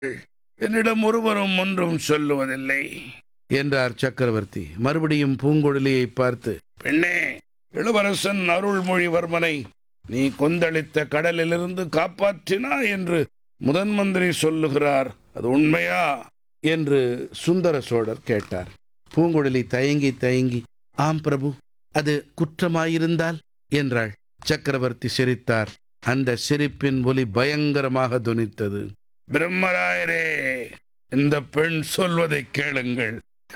என்னிடம் ஒருவரும் ஒன்றும் சொல்லுவதில்லை என்றார் சக்கரவர்த்தி மறுபடியும் பூங்குழலியை பார்த்து பெண்ணே இளவரசன் அருள்மொழிவர்மனை நீ கொந்தளித்த கடலிலிருந்து காப்பாற்றினா என்று முதன் மந்திரி சொல்லுகிறார் அது உண்மையா என்று சுந்தர சோழர் கேட்டார் பூங்குழலி தயங்கி தயங்கி ஆம் பிரபு அது குற்றமாயிருந்தால் என்றாள் சக்கரவர்த்தி சிரித்தார் அந்த சிரிப்பின் ஒலி பயங்கரமாக தொனித்தது பிரம்மராயரே இந்த பெண் சொல்வதை கேளுங்கள்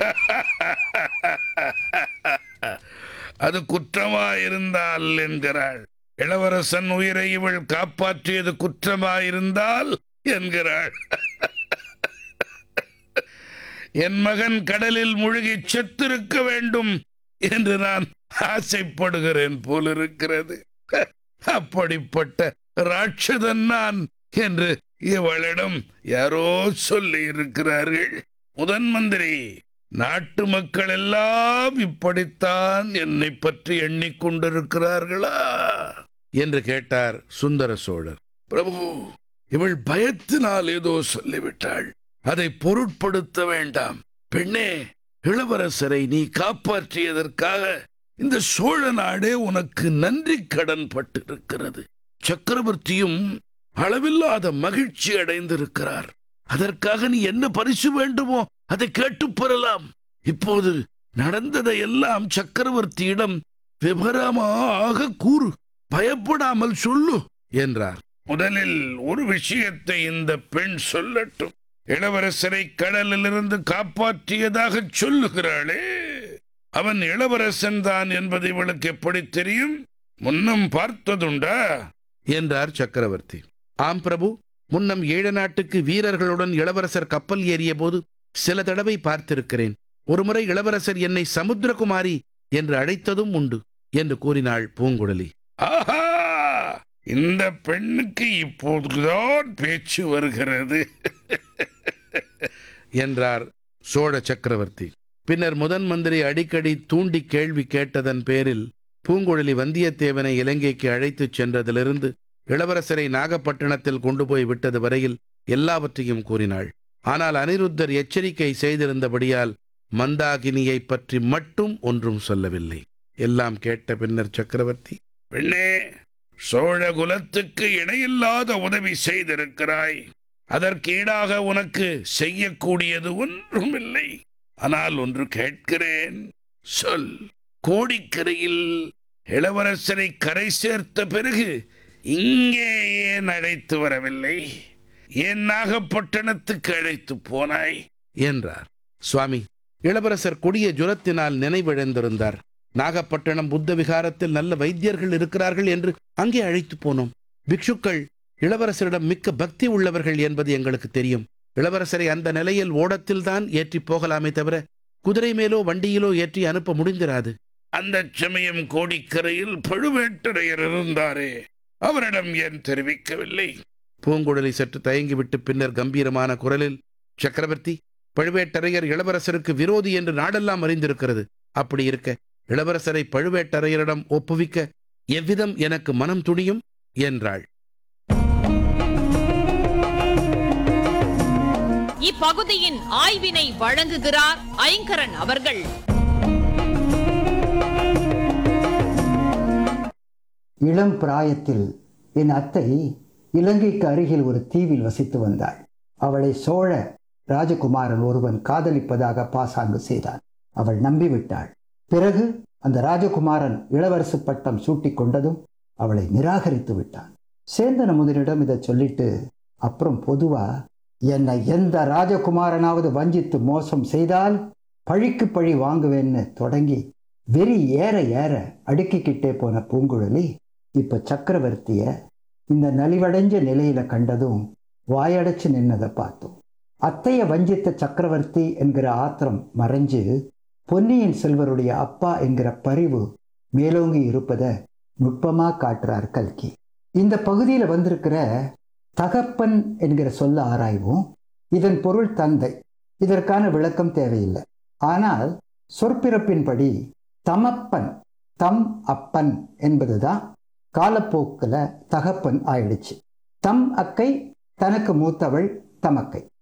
அது குற்றமாயிருந்தால் என்கிறாள் இளவரசன் உயிரை இவள் காப்பாற்றியது குற்றமாயிருந்தால் என்கிறாள் என் மகன் கடலில் மூழ்கி செத்திருக்க வேண்டும் என்று நான் ஆசைப்படுகிறேன் போலிருக்கிறது அப்படிப்பட்ட ராட்சதன் நான் என்று இவளிடம் யாரோ சொல்லி இருக்கிறார்கள் முதன் மந்திரி நாட்டு மக்கள் எல்லாம் இப்படித்தான் என்னை பற்றி எண்ணிக்கொண்டிருக்கிறார்களா என்று கேட்டார் சுந்தர சோழர் பிரபு இவள் பயத்தினால் ஏதோ சொல்லிவிட்டாள் அதை பொருட்படுத்த வேண்டாம் பெண்ணே இளவரசரை நீ காப்பாற்றியதற்காக இந்த சோழ நாடே உனக்கு நன்றி கடன் பட்டிருக்கிறது சக்கரவர்த்தியும் அளவில்லாத மகிழ்ச்சி அடைந்திருக்கிறார் அதற்காக நீ என்ன பரிசு வேண்டுமோ அதை கேட்டுப் பெறலாம் இப்போது நடந்ததை எல்லாம் சக்கரவர்த்தியிடம் விவரமாக கூறு பயப்படாமல் சொல்லு என்றார் முதலில் ஒரு விஷயத்தை இந்த பெண் சொல்லட்டும் இளவரசரை கடலிலிருந்து காப்பாற்றியதாக சொல்லுகிறாளே அவன் இளவரசன் தான் என்பது இவளுக்கு எப்படி தெரியும் முன்னம் பார்த்ததுண்டா என்றார் சக்கரவர்த்தி ஆம் பிரபு முன்னம் ஈழ நாட்டுக்கு வீரர்களுடன் இளவரசர் கப்பல் ஏறிய போது சில தடவை பார்த்திருக்கிறேன் ஒருமுறை இளவரசர் என்னை சமுத்திரகுமாரி என்று அழைத்ததும் உண்டு என்று கூறினாள் பூங்குழலி ஆஹா இந்த பெண்ணுக்கு இப்போதுதான் பேச்சு வருகிறது என்றார் சோழ சக்கரவர்த்தி பின்னர் முதன் மந்திரி அடிக்கடி தூண்டி கேள்வி கேட்டதன் பேரில் பூங்குழலி வந்தியத்தேவனை இலங்கைக்கு அழைத்துச் சென்றதிலிருந்து இளவரசரை நாகப்பட்டினத்தில் கொண்டு போய் விட்டது வரையில் எல்லாவற்றையும் கூறினாள் ஆனால் அனிருத்தர் எச்சரிக்கை செய்திருந்தபடியால் மந்தாகினியை பற்றி மட்டும் ஒன்றும் சொல்லவில்லை எல்லாம் கேட்ட பின்னர் சக்கரவர்த்தி பெண்ணே சோழ குலத்துக்கு இணையில்லாத உதவி செய்திருக்கிறாய் அதற்கு ஈடாக உனக்கு செய்யக்கூடியது ஒன்றுமில்லை ஆனால் ஒன்று கேட்கிறேன் சொல் கோடிக்கரையில் இளவரசரை கரை சேர்த்த பிறகு இங்கே ஏன் அழைத்து வரவில்லை ஏன் நாகப்பட்டினத்துக்கு அழைத்து போனாய் என்றார் சுவாமி இளவரசர் கொடிய ஜுரத்தினால் நினைவிழந்திருந்தார் நாகப்பட்டினம் புத்த விகாரத்தில் நல்ல வைத்தியர்கள் இருக்கிறார்கள் என்று அங்கே அழைத்து போனோம் பிக்ஷுக்கள் இளவரசரிடம் மிக்க பக்தி உள்ளவர்கள் என்பது எங்களுக்கு தெரியும் இளவரசரை அந்த நிலையில் ஓடத்தில்தான் ஏற்றி போகலாமே தவிர குதிரை மேலோ வண்டியிலோ ஏற்றி அனுப்ப முடிந்திராது அந்த சமயம் கோடிக்கரையில் பழுவேட்டரையர் இருந்தாரே அவரிடம் ஏன் தெரிவிக்கவில்லை பூங்குழலி சற்று தயங்கிவிட்டு பின்னர் கம்பீரமான குரலில் சக்கரவர்த்தி பழுவேட்டரையர் இளவரசருக்கு விரோதி என்று நாடெல்லாம் அறிந்திருக்கிறது அப்படி இருக்க இளவரசரை பழுவேட்டரையரிடம் ஒப்புவிக்க எவ்விதம் எனக்கு மனம் துணியும் என்றாள் இப்பகுதியின் ஆய்வினை வழங்குகிறார் ஐங்கரன் அவர்கள் இளம் பிராயத்தில் என் அத்தை இலங்கைக்கு அருகில் ஒரு தீவில் வசித்து வந்தாள் அவளை சோழ ராஜகுமாரன் ஒருவன் காதலிப்பதாக பாசாங்கு செய்தான் அவள் நம்பிவிட்டாள் பிறகு அந்த ராஜகுமாரன் இளவரசு பட்டம் சூட்டிக் கொண்டதும் அவளை நிராகரித்து விட்டான் சேந்தன முதலிடம் இதை சொல்லிட்டு அப்புறம் பொதுவா என்னை எந்த ராஜகுமாரனாவது வஞ்சித்து மோசம் செய்தால் பழிக்கு பழி வாங்குவேன்னு தொடங்கி வெறி ஏற ஏற அடுக்கிக்கிட்டே போன பூங்குழலி இப்ப சக்கரவர்த்திய இந்த நலிவடைஞ்ச நிலையில கண்டதும் வாயடைச்சு நின்னதை பார்த்தோம் அத்தைய வஞ்சித்த சக்கரவர்த்தி என்கிற ஆத்திரம் மறைஞ்சு பொன்னியின் செல்வருடைய அப்பா என்கிற பரிவு மேலோங்கி இருப்பதை நுட்பமா காட்டுறார் கல்கி இந்த பகுதியில வந்திருக்கிற தகப்பன் என்கிற சொல்ல ஆராய்வோம் இதன் பொருள் தந்தை இதற்கான விளக்கம் தேவையில்லை ஆனால் சொற்பிறப்பின்படி தமப்பன் தம் அப்பன் என்பதுதான் காலப்போக்கில் தகப்பன் ஆயிடுச்சு தம் அக்கை தனக்கு மூத்தவள் தமக்கை